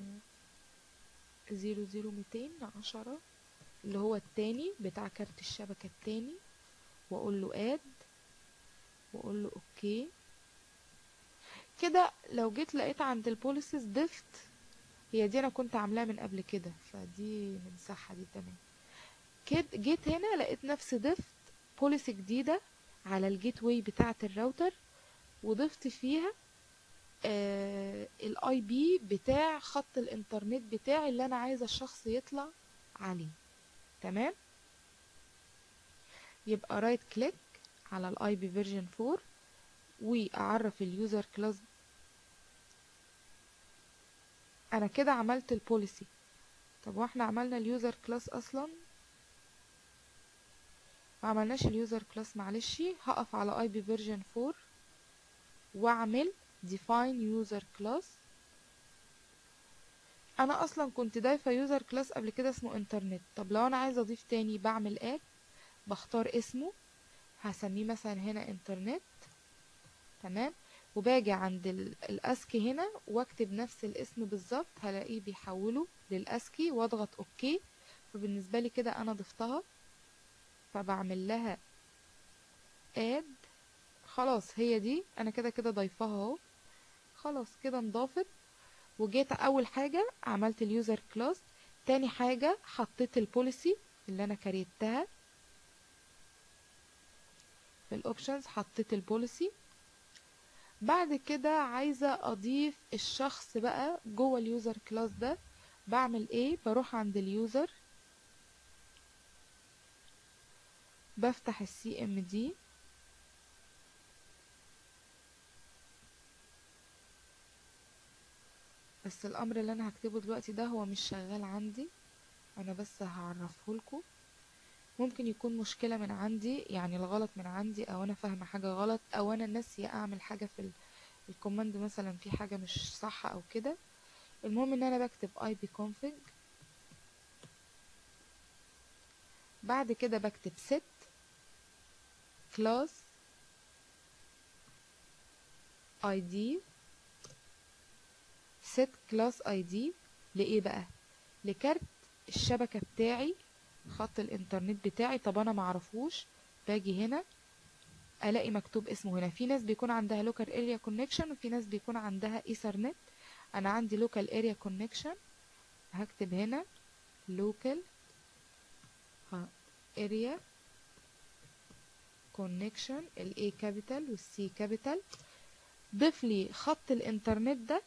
زيرو زيرو ميتين عشرة اللي هو التاني بتاع كارت الشبكة التاني واقول له اد واقول له اوكي كده لو جيت لقيت عند البوليسز ضفت هي دي انا كنت عاملاها من قبل كده فدي نمسحها دي تمام كده جيت هنا لقيت نفسي ضفت بوليسي جديدة على الجيت واي بتاعة الراوتر وضفت فيها آه الاي بي بتاع خط الانترنت بتاعي اللي انا عايزه الشخص يطلع عليه تمام يبقى رايت كليك على الاي بي فيرجن 4 واعرف اليوزر كلاس انا كده عملت البوليسي طب واحنا عملنا اليوزر كلاس اصلا ما عملناش اليوزر كلاس معلش هقف على اي بي فيرجن 4 واعمل define user class انا اصلا كنت ضايفه user class قبل كده اسمه انترنت طب لو انا عايزه اضيف تاني بعمل add بختار اسمه هسميه مثلا هنا انترنت تمام وباجي عند الاسكي هنا واكتب نفس الاسم بالظبط هلاقيه بيحوله للاسكي واضغط اوكي فبالنسبه لي كده انا ضفتها فبعمل لها اد خلاص هي دي انا كده كده ضايفاها اهو خلاص كده انضافت وجيت اول حاجه عملت اليوزر كلاس تاني حاجه حطيت البوليسي اللي انا كريتها في الاوبشنز حطيت البوليسي بعد كده عايزه اضيف الشخص بقى جوه اليوزر كلاس ده بعمل ايه بروح عند اليوزر بفتح السي ام دي بس الامر اللي انا هكتبه دلوقتي ده هو مش شغال عندي انا بس هعرفه لكم ممكن يكون مشكلة من عندي يعني الغلط من عندي او انا فاهمة حاجة غلط او انا ناسية اعمل حاجة في الكوماند مثلا في حاجة مش صح او كده المهم ان انا بكتب ipconfig بعد كده بكتب set class id set class id لايه بقى لكارت الشبكة بتاعي خط الانترنت بتاعي طب انا معرفوش باجي هنا الاقي مكتوب اسمه هنا في ناس بيكون عندها local area connection وفي ناس بيكون عندها ethernet انا عندي local area connection هكتب هنا local area connection ال A capital وال C capital ضيف لي خط الانترنت ده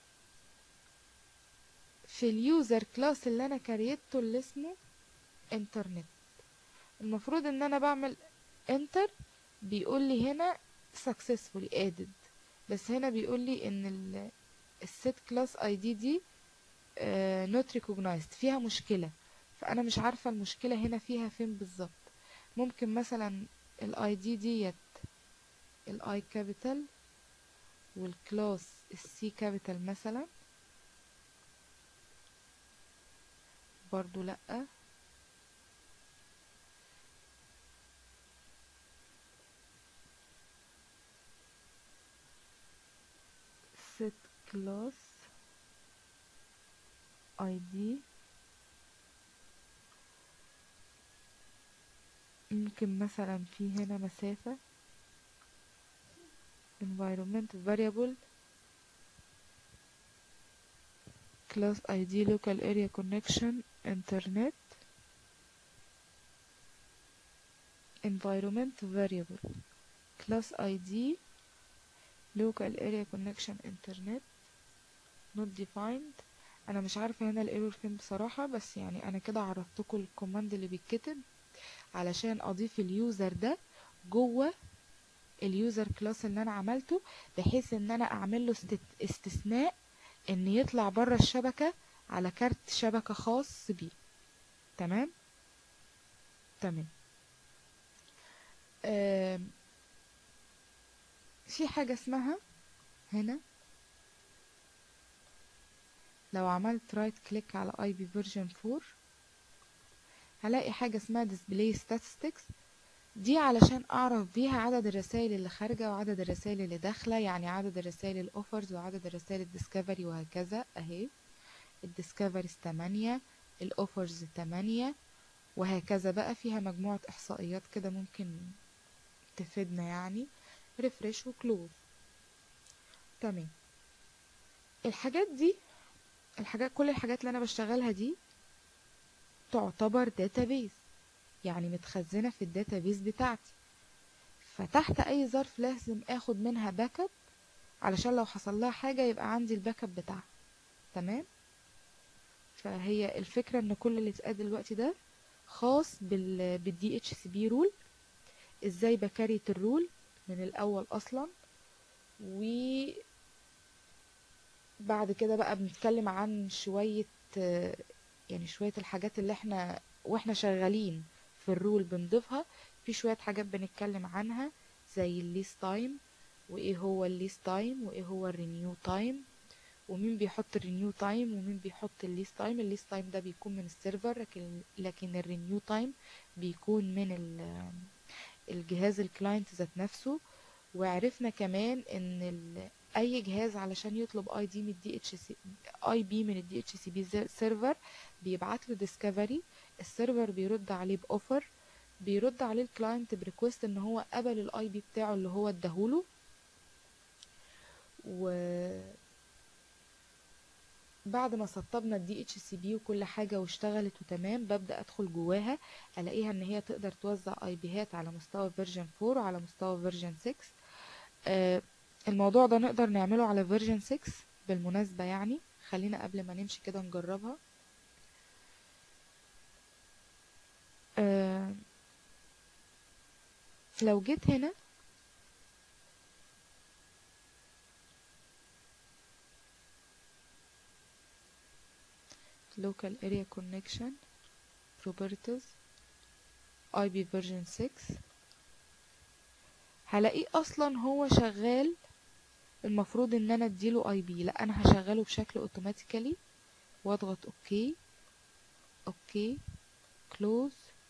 في اليوزر كلاس اللي انا كريته اللي اسمه انترنت المفروض ان انا بعمل انتر بيقول لي هنا successfully added بس هنا بيقول لي ان الست كلاس اي دي دي uh, not recognized فيها مشكلة فانا مش عارفة المشكلة هنا فيها فين بالظبط ممكن مثلا الاي دي ديت الاي كابيتال والكلاس السي كابيتال مثلا برضو لأ class id ممكن مثلا في هنا مسافة environment variable class id local area connection internet environment variable class id local area connection internet not defined انا مش عارفه هنا الايرور فين بصراحه بس يعني انا كده عرفتكم الكوماند اللي بيتكتب علشان اضيف اليوزر ده جوه اليوزر كلاس اللي انا عملته بحيث ان انا اعمل له استت- استثناء ان يطلع بره الشبكه على كارت شبكه خاص بيه تمام تمام آم، في حاجه اسمها هنا لو عملت رايت كليك على اي بي فيرجن 4 هلاقي حاجة اسمها display statistics دي علشان اعرف بيها عدد الرسائل اللي خارجة وعدد الرسائل اللي داخلة يعني عدد الرسائل الاوفرز وعدد الرسائل الديسكفري وهكذا اهي الديسكفريز 8 الاوفرز 8 وهكذا بقى فيها مجموعة احصائيات كده ممكن تفيدنا يعني ريفرش وكلوز تمام الحاجات دي الحاجات كل الحاجات اللي انا بشتغلها دي تعتبر داتابيز يعني متخزنة في الداتابيز بتاعتي فتحت اي ظرف لازم اخد منها باك اب علشان لو حصل لها حاجة يبقى عندي الباك اب بتاعها تمام فهي الفكرة ان كل اللي اتقال دلوقتي ده خاص بال بالدي اتش سي بي رول ازاي بكريت الرول من الاول اصلا و بعد كده بقى بنتكلم عن شوية آه، يعني شوية الحاجات اللي احنا واحنا شغالين في الرول بنضيفها في شوية حاجات بنتكلم عنها زي الليست تايم وايه هو الليست تايم وايه هو الرينيو تايم ومين بيحط الرينيو تايم ومين بيحط الليست تايم الليست تايم ده بيكون من السيرفر لكن لكن الرينيو تايم بيكون من ال- الجهاز الكلاينت ذات نفسه وعرفنا كمان ان ال- اي جهاز علشان يطلب اي دي من الدي اتش سي اي بي من الدي اتش سي بي سيرفر بيبعت له ديسكفري السيرفر بيرد عليه باوفر بيرد عليه الكلاينت بريكوست ان هو قبل الاي بي بتاعه اللي هو اداهوله و بعد ما سطبنا الدي اتش سي بي وكل حاجه واشتغلت وتمام ببدا ادخل جواها الاقيها ان هي تقدر توزع اي بيهات على مستوى فيرجن 4 وعلى مستوى فيرجن 6 آه، الموضوع ده نقدر نعمله على فيرجن 6 بالمناسبه يعني خلينا قبل ما نمشي كده نجربها آه، لو جيت هنا local area connection properties IP version 6 هلاقيه اصلا هو شغال المفروض ان انا اديله اي بي لا انا هشغله بشكل اوتوماتيكالي واضغط اوكي اوكي كلوز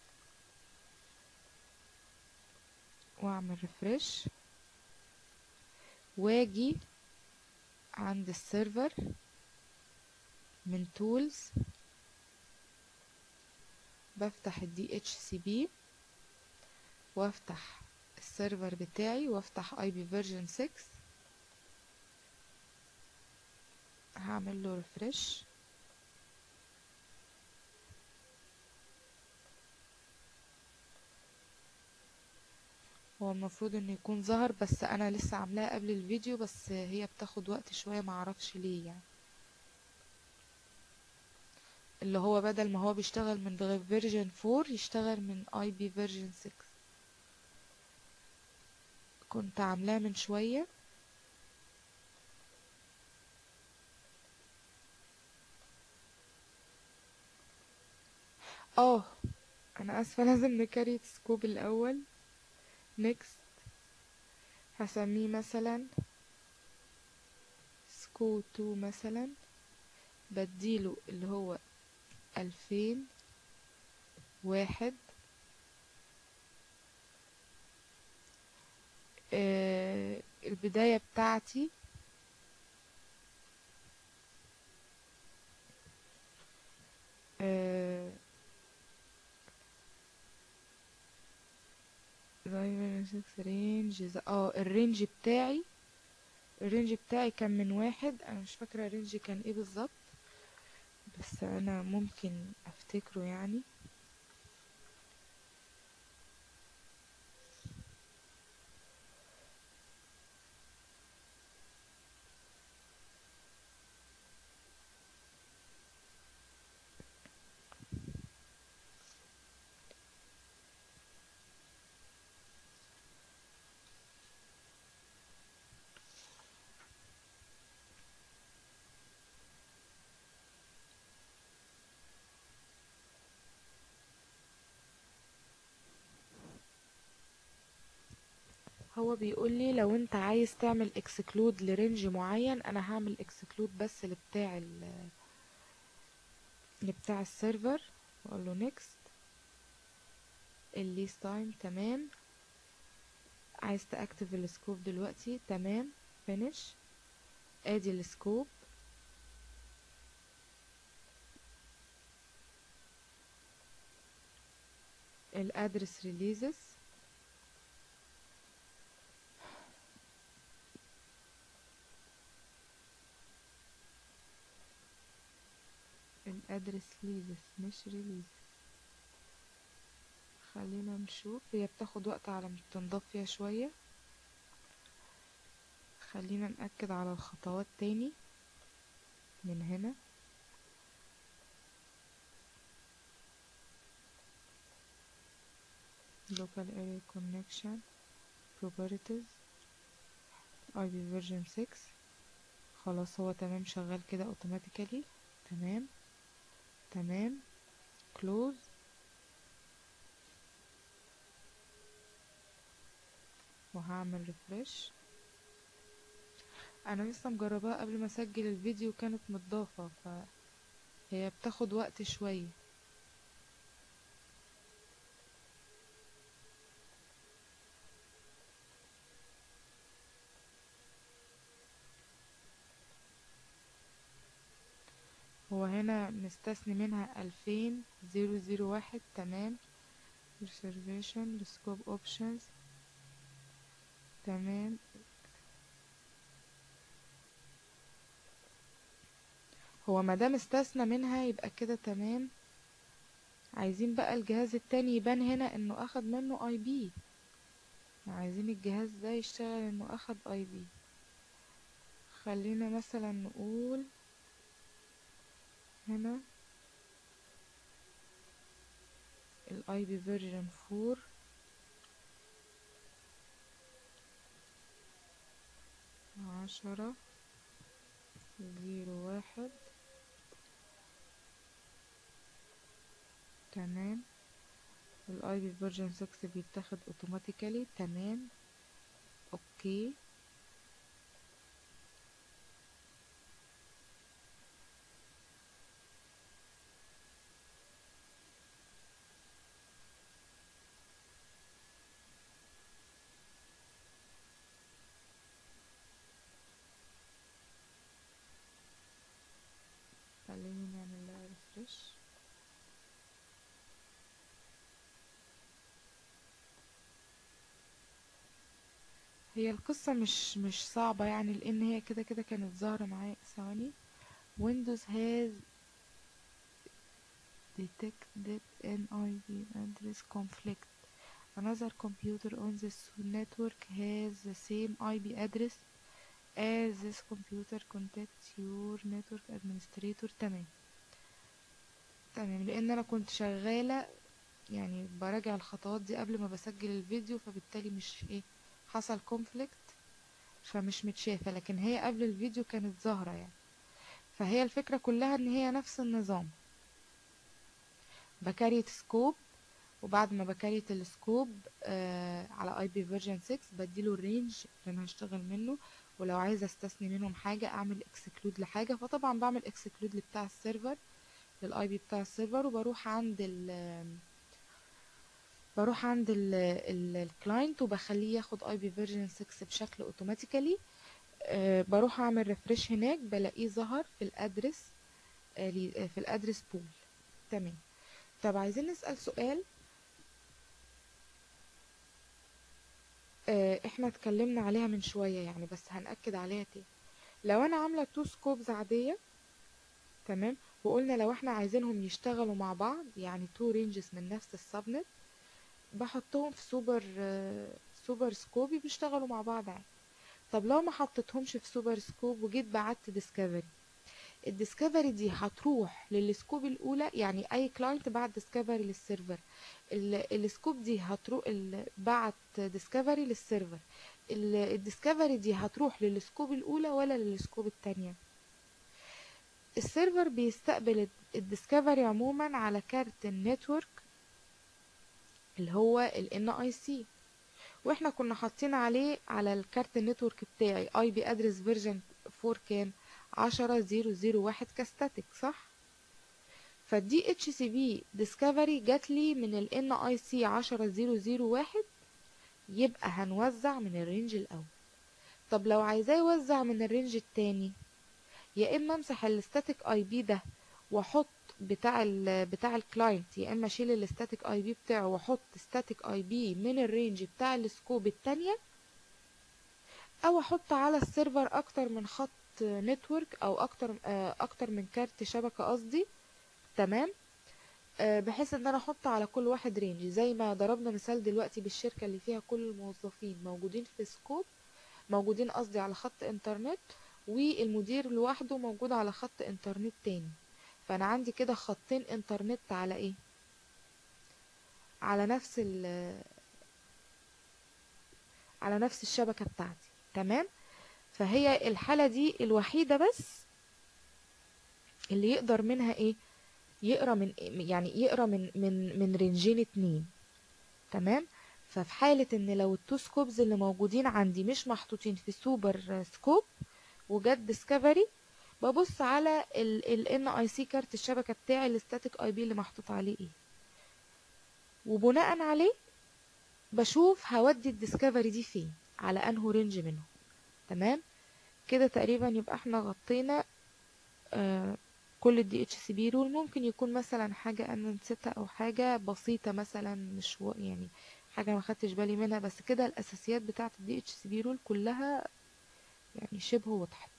واعمل ريفرش واجي عند السيرفر من تولز بفتح الدي اتش سي بي وافتح السيرفر بتاعي وافتح اي بي فيرجن 6 هعمل له ريفرش هو المفروض انه يكون ظهر بس انا لسه عاملاها قبل الفيديو بس هي بتاخد وقت شوية معرفش ليه يعني اللي هو بدل ما هو بيشتغل من فيرجن 4 يشتغل من اي بي فيرجن 6 كنت عاملاه من شوية اه انا اسفة لازم نكريت سكوب الاول next هسميه مثلا سكو 2 مثلا بديله اللي هو ألفين واحد آه البداية بتاعتي رينج اه الرينج بتاعي الرينج بتاعي كان من واحد انا مش فاكرة الرينج كان ايه بالظبط بس انا ممكن افتكره يعني هو بيقول لي لو انت عايز تعمل اكسكلود لرينج معين انا هعمل اكسكلود بس لبتاع ال لبتاع السيرفر واقول له نيكست الليست تايم تمام عايز تاكتف السكوب دلوقتي تمام فينيش ادي السكوب الادرس ريليزز الادرس ليزس مش ريليز خلينا نشوف هي بتاخد وقت على ما تنضاف فيها شوية خلينا نأكد على الخطوات تاني من هنا local area connection properties IP version 6 خلاص هو تمام شغال كده اوتوماتيكالي تمام تمام close وهعمل ريفرش انا لسه مجرباها قبل ما اسجل الفيديو كانت متضافة فهي بتاخد وقت شوية هو هنا مستثني منها ألفين زيرو زيرو واحد تمام reservation scope options تمام هو مادام استثنى منها يبقى كده تمام عايزين بقى الجهاز التاني يبان هنا انه اخد منه اي بي عايزين الجهاز ده يشتغل انه اخد اي بي خلينا مثلا نقول هنا الاي بي فيرجن فور عشرة زيرو واحد تمام الاي بي فيرجن 6 بيتاخد اوتوماتيكالي تمام اوكي خليني نعمل لها ريفرش هي القصة مش مش صعبة يعني لأن هي كده كده كانت ظاهرة معايا ثواني Windows has detected an IP address conflict another computer on this network has the same IP address as this computer contact your network administrator تمام تمام لان انا كنت شغالة يعني براجع الخطوات دي قبل ما بسجل الفيديو فبالتالي مش ايه حصل كونفليكت فمش متشافة لكن هي قبل الفيديو كانت ظاهرة يعني فهي الفكرة كلها ان هي نفس النظام بكريت سكوب وبعد ما بكريت السكوب آه على اي بي فيرجن 6 بديله الرينج اللي انا هشتغل منه ولو عايزه استثني منهم حاجه اعمل اكسكلود لحاجه فطبعا بعمل اكسكلود لبتاع السيرفر للاي بي بتاع السيرفر وبروح عند ال بروح عند الكلاينت وبخليه ياخد اي بي فيرجن 6 بشكل اوتوماتيكالي أه بروح اعمل ريفرش هناك بلاقيه ظهر في الادرس أه في الادرس بول تمام طب عايزين نسال سؤال آه، احنا اتكلمنا عليها من شوية يعني بس هنأكد عليها تاني لو انا عاملة تو سكوبز عادية تمام وقلنا لو احنا عايزينهم يشتغلوا مع بعض يعني تو رينجز من نفس السبنت بحطهم في سوبر آه، سوبر سكوب بيشتغلوا مع بعض عادي طب لو ما حطيتهمش في سوبر سكوب وجيت بعت ديسكفري الديسكفري دي هتروح للسكوب الاولى يعني اي كلاينت بعت ديسكفري للسيرفر ال- السكوب دي هتروح ال- بعت ديسكفري للسيرفر ال- الديسكفري دي هتروح للسكوب الاولى ولا للسكوب التانية السيرفر بيستقبل الديسكفري عموما على كارت النتورك اللي هو ال NIC واحنا كنا حاطين عليه على الكارت النتورك بتاعي اي بي ادرس فيرجن 4 كام عشرة زيرو زيرو واحد كاستاتيك صح فالدي اتش سي بي ديسكفري جات لي من ال ان اي سي عشرة زيرو زيرو واحد يبقى هنوزع من الرينج الاول طب لو عايزاه يوزع من الرينج التاني يا اما امسح الستاتيك اي بي ده واحط بتاع ال بتاع الكلاينت يا اما اشيل الستاتيك اي بي بتاعه واحط ستاتيك اي بي من الرينج بتاع السكوب التانية او احط على السيرفر اكتر من خط نتورك او اكتر آه، اكتر من كارت شبكة قصدي تمام آه، بحيث ان انا احط على كل واحد رينج زي ما ضربنا مثال دلوقتي بالشركة اللي فيها كل الموظفين موجودين في سكوب موجودين قصدي على خط انترنت والمدير لوحده موجود على خط انترنت تاني فانا عندي كده خطين انترنت على ايه على نفس ال على نفس الشبكة بتاعتي تمام فهي الحالة دي الوحيدة بس اللي يقدر منها ايه يقرا من يعني يقرا من من من رينجين اتنين تمام ففي حالة ان لو التو سكوبز اللي موجودين عندي مش محطوطين في سوبر سكوب وجت ديسكفري ببص على ال ان اي سي كارت الشبكة بتاعي الستاتيك اي بي اللي محطوط عليه ايه وبناء عليه بشوف هودي الديسكفري دي فين على انهو رينج منهم تمام كده تقريبا يبقى احنا غطينا آه كل الدي اتش سي بي رول ممكن يكون مثلا حاجة انا نسيتها او حاجة بسيطة مثلا مش و... يعني حاجة ما خدتش بالي منها بس كده الاساسيات بتاعة الدي اتش سي بي رول كلها يعني شبه وضحت